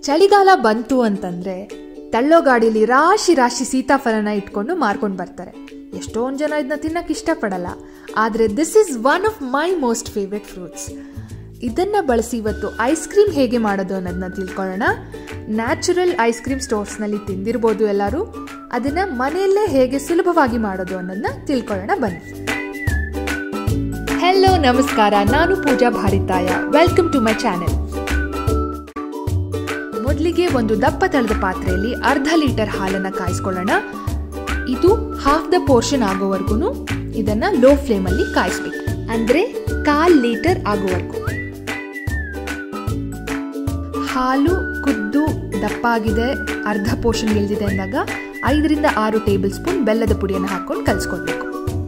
ಚಳಿಗಾಲ ಬಂತು ಅಂತಂದ್ರೆ ತಳ್ಳೋ ಗಾಡಿಲಿ ರಾಶಿ ರಾಶಿ ಸೀತಾಫಲನ ಇಟ್ಕೊಂಡು ಮಾರ್ಕೊಂಡು ಬರ್ತಾರೆ ಎಷ್ಟೊಂದು ಜನ ಇದನ್ನ ತಿನ್ನಕ್ಕೆ ಇಷ್ಟಪಡಲ್ಲ ಆದರೆ this is one of my most favourite fruits ಇದನ್ನ ಬಳಸಿ ಇವತ್ತು ಐಸ್ ಕ್ರೀಮ್ ಹೇಗೆ ಮಾಡೋದು ಅನ್ನೋದನ್ನ ತಿಳ್ಕೊಳ್ಳೋಣ ನ್ಯಾಚುರಲ್ ಐಸ್ ಕ್ರೀಮ್ ಸ್ಟೋರ್ಸ್ನಲ್ಲಿ ತಿಂದಿರ್ಬೋದು ಎಲ್ಲರೂ ಅದನ್ನ ಮನೆಯಲ್ಲೇ ಹೇಗೆ ಸುಲಭವಾಗಿ ಮಾಡೋದು ಅನ್ನೋದನ್ನ ತಿಳ್ಕೊಳ್ಳೋಣ ಬನ್ನಿ ಹೆಲೋ ನಮಸ್ಕಾರ ನಾನು ಪೂಜಾ ಭಾರಿತಾಯ ವೆಲ್ಕಮ್ ಟು ಮೈ ಚಾನೆಲ್ ಮೊದಲಿಗೆ ಒಂದು ದಪ್ಪ ತಳದ ಪಾತ್ರೆಯಲ್ಲಿ ಅರ್ಧ ಲೀಟರ್ ಹಾಲನ್ನು ಕಾಯಿಸ್ಕೊಳ್ಳೋಣ ಇದು ಹಾಫ್ ದ ಪೋರ್ಷನ್ ಆಗೋವರೆಗೂ ಇದನ್ನ ಲೋ ಫ್ಲೇಮಲ್ಲಿ ಕಾಯಿಸ್ಬೇಕು ಅಂದ್ರೆ ಕಾಲ್ ಲೀಟರ್ ಆಗೋವರೆಗೂ ಹಾಲು ಕುದ್ದು ದಪ್ಪ ಆಗಿದೆ ಅರ್ಧ ಪೋರ್ಷನ್ ಇಳಿದಿದೆ ಅಂದಾಗ ಐದರಿಂದ ಆರು ಟೇಬಲ್ ಸ್ಪೂನ್ ಬೆಲ್ಲದ ಪುಡಿಯನ್ನು ಹಾಕೊಂಡು ಕಲಿಸ್ಕೊಳ್ಬೇಕು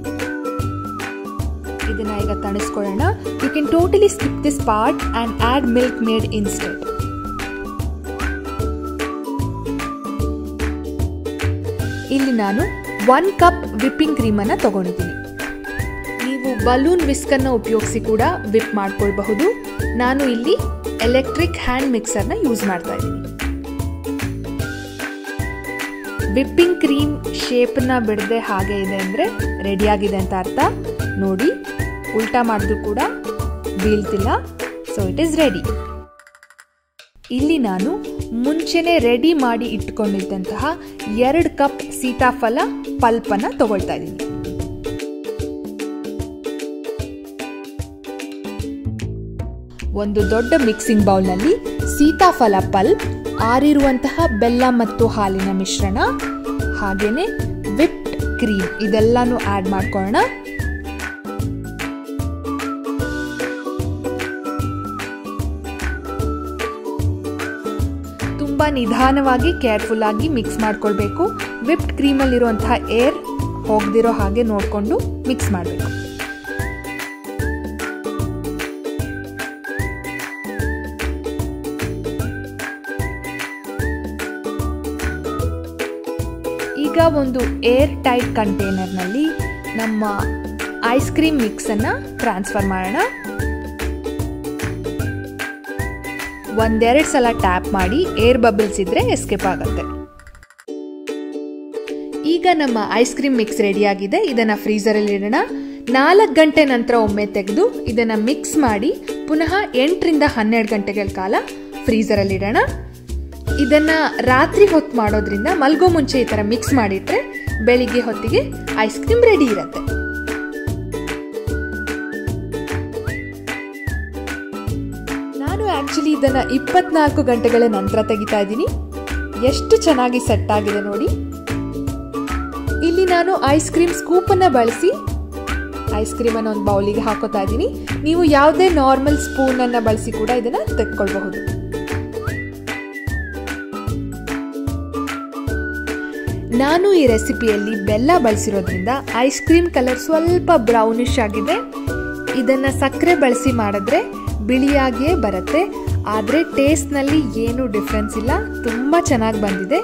ಇದನ್ನ ಈಗ ತಣಿಸ್ಕೊಳ್ಳೋಣ you can totally skip this part and add Milkmaid instant ಇಲ್ಲಿ ನಾನು ಒನ್ ಕಪ್ ವಿಪ್ಪಿಂಗ್ ಕ್ರೀಮನ್ನು ತಗೊಂಡಿದ್ದೀನಿ ನೀವು ಬಲೂನ್ ವಿಸ್ಕನ್ನು ಉಪಯೋಗಿಸಿ ಕೂಡ ವಿಪ್ ಮಾಡ್ಕೊಳ್ಬಹುದು ನಾನು ಇಲ್ಲಿ ಎಲೆಕ್ಟ್ರಿಕ್ ಹ್ಯಾಂಡ್ ಮಿಕ್ಸರ್ನ ಯೂಸ್ ಮಾಡ್ತಾ ಇದ್ದೀನಿ ವಿಪ್ಪಿಂಗ್ ಕ್ರೀಮ್ ಶೇಪ್ನ ಬಿಡದೆ ಹಾಗೆ ಇದೆ ಅಂದರೆ ರೆಡಿಯಾಗಿದೆ ಅಂತ ಅರ್ಥ ನೋಡಿ ಉಲ್ಟಾ ಮಾಡಿದ್ರು ಕೂಡ ಬೀಳ್ತಿಲ್ಲ ಸೊ ಇಟ್ ಈಸ್ ರೆಡಿ ಇಲ್ಲಿ ನಾನು ಮುಂಚೆನೆ ರೆಡಿ ಮಾಡಿ ಇಟ್ಕೊಂಡಿದ್ದಂತಹ ಎರಡು ಕಪ್ ಸೀತಾಫಲ ಪಲ್ಪನ್ನ ತಗೊಳ್ತಾ ಇದ್ದೀನಿ ಒಂದು ದೊಡ್ಡ ಮಿಕ್ಸಿಂಗ್ ಬೌಲ್ನಲ್ಲಿ ಸೀತಾಫಲ ಪಲ್ಪ್ ಆರಿರುವಂತಹ ಬೆಲ್ಲ ಮತ್ತು ಹಾಲಿನ ಮಿಶ್ರಣ ಹಾಗೇನೆ ವಿಪ್ಡ್ ಕ್ರೀಮ್ ಇದೆಲ್ಲಾನು ಆಡ್ ಮಾಡ್ಕೊಳ್ಳೋಣ ತುಂಬ ನಿಧಾನವಾಗಿ ಕೇರ್ಫುಲ್ ಆಗಿ ಮಿಕ್ಸ್ ಮಾಡ್ಕೊಳ್ಬೇಕು ವಿಪ್ಡ್ ಕ್ರೀಮಲ್ಲಿರುವಂತಹ ಏರ್ ಹೋಗದಿರೋ ಹಾಗೆ ನೋಡಿಕೊಂಡು ಮಿಕ್ಸ್ ಮಾಡಬೇಕು ಈಗ ಒಂದು ಏರ್ ಟೈಟ್ ಕಂಟೈನರ್ನಲ್ಲಿ ನಮ್ಮ ಐಸ್ ಕ್ರೀಮ್ ಮಿಕ್ಸನ್ನು ಟ್ರಾನ್ಸ್ಫರ್ ಮಾಡೋಣ ಒಂದೆರಡು ಸಲ ಟ್ಯಾಪ್ ಮಾಡಿ ಏರ್ ಬಬಲ್ಸ್ ಇದ್ರೆ ಎಸ್ಕೇಪ್ ಆಗುತ್ತೆ ಈಗ ನಮ್ಮ ಐಸ್ ಕ್ರೀಮ್ ಮಿಕ್ಸ್ ರೆಡಿಯಾಗಿದೆ ಇದನ್ನ ಫ್ರೀಸರಲ್ಲಿ ಇಡೋಣ ನಾಲ್ಕು ಗಂಟೆ ನಂತರ ಒಮ್ಮೆ ತೆಗೆದು ಇದನ್ನ ಮಿಕ್ಸ್ ಮಾಡಿ ಪುನಃ ಎಂಟರಿಂದ ಹನ್ನೆರಡು ಗಂಟೆಗಳ ಕಾಲ ಫ್ರೀಸರಲ್ಲಿ ಇಡೋಣ ಇದನ್ನ ರಾತ್ರಿ ಹೊತ್ತು ಮಾಡೋದ್ರಿಂದ ಮಲ್ಗೋ ಮುಂಚೆ ಈ ತರ ಮಿಕ್ಸ್ ಮಾಡಿಟ್ರೆ ಬೆಳಿಗ್ಗೆ ಹೊತ್ತಿಗೆ ಐಸ್ ಕ್ರೀಮ್ ರೆಡಿ ಇರುತ್ತೆ ನಾನು ಆಕ್ಚುಲಿ ಇದನ್ನ ಇಪ್ಪತ್ನಾಲ್ಕು ಗಂಟೆಗಳ ನಂತರ ತೆಗಿತಾ ಇದ್ದೀನಿ ಎಷ್ಟು ಚೆನ್ನಾಗಿ ಸೆಟ್ ಆಗಿದೆ ನೋಡಿ ಇಲ್ಲಿ ನಾನು ಐಸ್ ಕ್ರೀಮ್ ಸ್ಕೂಪ್ ಅನ್ನ ಬಳಸಿ ಐಸ್ ಕ್ರೀಮ್ ಅನ್ನ ಒಂದು ಬೌಲಿಗೆ ಹಾಕೋತಾ ಇದ್ದೀನಿ ನೀವು ಯಾವುದೇ ನಾರ್ಮಲ್ ಸ್ಪೂನ್ ಅನ್ನ ಬಳಸಿ ಕೂಡ ಇದನ್ನ ತೆಕ್ಕೊಳ್ಬಹುದು ನಾನು ಈ ರೆಸಿಪಿಯಲ್ಲಿ ಬೆಲ್ಲ ಬಳಸಿರೋದ್ರಿಂದ ಐಸ್ ಕ್ರೀಮ್ ಕಲರ್ ಸ್ವಲ್ಪ ಬ್ರೌನಿಶ್ ಆಗಿದೆ ಇದನ್ನ ಸಕ್ಕರೆ ಬಳಸಿ ಮಾಡಿದ್ರೆ ಬಿಳಿಯಾಗಿಯೇ ಬರುತ್ತೆ ಆದರೆ ಟೇಸ್ಟ್ನಲ್ಲಿ ಏನು ಡಿಫ್ರೆನ್ಸ್ ಇಲ್ಲ ತುಂಬ ಚೆನ್ನಾಗಿ ಬಂದಿದೆ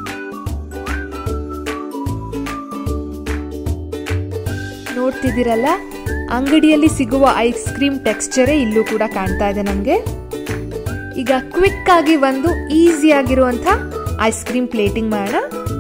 ನೋಡ್ತಿದ್ದೀರಲ್ಲ ಅಂಗಡಿಯಲ್ಲಿ ಸಿಗುವ ಐಸ್ ಕ್ರೀಮ್ ಟೆಕ್ಸ್ಚರೇ ಇಲ್ಲೂ ಕೂಡ ಕಾಣ್ತಾ ಇದೆ ನಮಗೆ ಈಗ ಕ್ವಿಕ್ ಆಗಿ ಒಂದು ಈಸಿ ಆಗಿರುವಂಥ ಐಸ್ ಕ್ರೀಮ್ ಪ್ಲೇಟಿಂಗ್ ಮಾಡೋಣ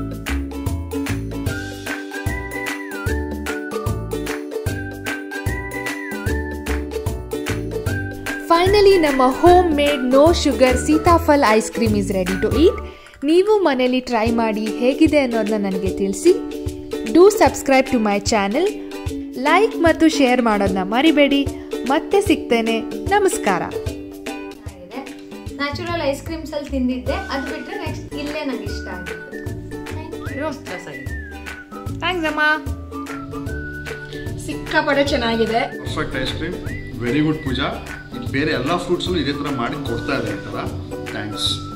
ಫೈನಲಿ ನಮ್ಮ homemade no sugar sitaphal ice cream is ready to eat ನೀವು ಮನೇಲಿ ಟ್ರೈ ಮಾಡಿ ಹೇಗಿದೆ ಅನ್ನೋದನ್ನ ನನಗೆ ತಿಳಿಸಿ do subscribe to my channel like ಮತ್ತು ಶೇರ್ ಮಾಡೋದನ್ನ ಮರಿಬೇಡಿ ಮತ್ತೆ ಸಿಗ್ತೇನೆ ನಮಸ್ಕಾರ ನ್ಯಾಚುರಲ್ ಐಸ್ ಕ್ರೀಮ್ಸ್ ಅಲ್ಲಿ ತಿಂದಿದ್ದೆ ಅದು ಬಿಟ್ರೆ ನೆಕ್ಸ್ಟ್ ಇಲ್ಲೇ ನಂಗೆ ಇಷ್ಟ ಆಗಿತ್ತು ಥ್ಯಾಂಕ್ಸ್ ಅಮ್ಮ ಸಿಕ್ಕಾಪಟ್ಟೆ ಚೆನ್ನಾಗಿದೆ perfect ice cream very good Pooja ಇದು ಬೇರೆ ಎಲ್ಲ ಫ್ರೂಟ್ಸಲ್ಲೂ ಇದೇ ಥರ ಮಾಡಿ ಕೊಡ್ತಾ ಇದೆ ಈ ಥರ ಥ್ಯಾಂಕ್ಸ್